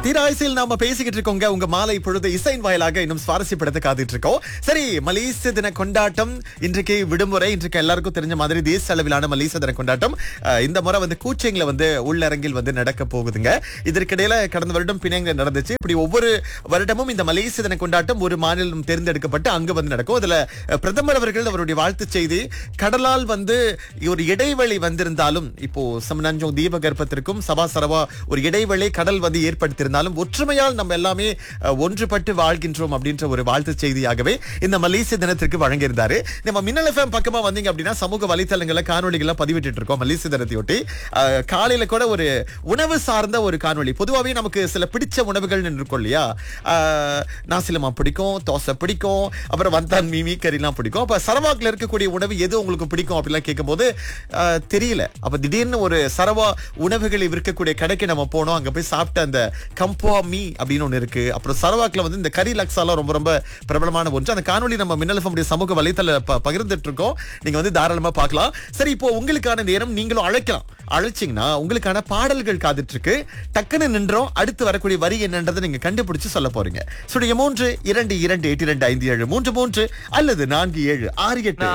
தீராய்சியில் நாம பேசிக்கிட்டு இருக்கோங்க உங்க மாலை பொழுது இசையின் வாயிலாக இன்னும் சுவாரஸ்யப்படுத்த காத்துட்டு இருக்கோம் சரி மலேசிய தின கொண்டாட்டம் இன்றைக்கு விடுமுறை இன்றைக்கு எல்லாருக்கும் தெரிஞ்ச மாதிரி தேசிய அளவிலான மலேசிய தின கொண்டாட்டம் அஹ், இந்த முறை வந்து கூச்சிங்ல வந்து உள்ளரங்கில் வந்து நடக்க போகுதுங்க இதற்கிடையில கடந்த வருடம் பிணைங்க நடந்துச்சு இப்படி ஒவ்வொரு வருடமும் இந்த மலேசிய தின கொண்டாட்டம் ஒரு மாநிலம் தேர்ந்தெடுக்கப்பட்டு அங்கு வந்து நடக்கும் அதுல அஹ், பிரதமர் அவர்கள் அவருடைய வாழ்த்து செய்தி கடலால் வந்து ஒரு இடைவெளி வந்திருந்தாலும் இப்போ சமநஞ்சம் தீபகற்பத்திற்கும் சபா சரவா ஒரு இடைவெளி கடல் வந்து ஏற்படுத்தியிருந்தாலும் ஒற்றுமையால் நம்ம எல்லாமே அஹ், ஒன்றுபட்டு வாழ்கின்றோம் அப்படின்ற ஒரு வாழ்த்து செய்தியாகவே இந்த மலேசிய தினத்திற்கு வழங்கியிருந்தாரு நம்ம மின்னல் எஃப்எம் பக்கமா வந்தீங்க அப்படின்னா சமூக வலைத்தளங்கள்ல காணொலிகளை பதிவிட்டு இருக்கோம் மலேசிய தினத்தையொட்டி அஹ், காலையில கூட ஒரு உணவு சார்ந்த ஒரு காணொளி பொதுவாகவே நமக்கு சில பிடிச்ச உணவுகள் இருக்கும் இல்லையா அஹ், நாசிலமா பிடிக்கும் தோசை பிடிக்கும் அப்புறம் வந்தான் மீமி கறிலாம் பிடிக்கும் அப்ப சரவாக்ல இருக்கக்கூடிய உணவு எது உங்களுக்கு பிடிக்கும் அப்படிலாம் கேட்கும்போது அஹ், தெரியல அப்ப திடீர்னு ஒரு சரவா உணவுகளை விற்கக்கூடிய கடைக்கு நம்ம போனோம் அங்க போய் சாப்பிட்ட அந்த கம்போ மீ அப்படின்னு ஒண்ணு இருக்கு அப்புறம் சரவாக்ல வந்து இந்த கறி லக்ஸாலாம் ரொம்ப ரொம்ப பிரபலமான ஒன்று அந்த காணொளி நம்ம மின்னல் FM உடைய சமூக வலைத்தள ப- பகிர்ந்துட்டு இருக்கோம் நீங்க வந்து தாராளமா பார்க்கலாம் சரி இப்போ உங்களுக்கான நேரம் நீங்களும் அழைக்கலாம் அழைச்சிங்கன்னா உங்களுக்கான பாடல்கள் காத்துட்டு இருக்கு டக்குன்னு நின்றோம் அடுத்து வரக்கூடிய வரி என்னன்றதை நீங்க கண்டுபிடிச்சு சொல்ல போறீங்க சுடைய மூன்று இரண்டு இரண்டு எட்டு இரண்டு ஐந்து ஏழு மூன்று மூன்று அல்லது நான்கு ஏழு ஆறு எட்டு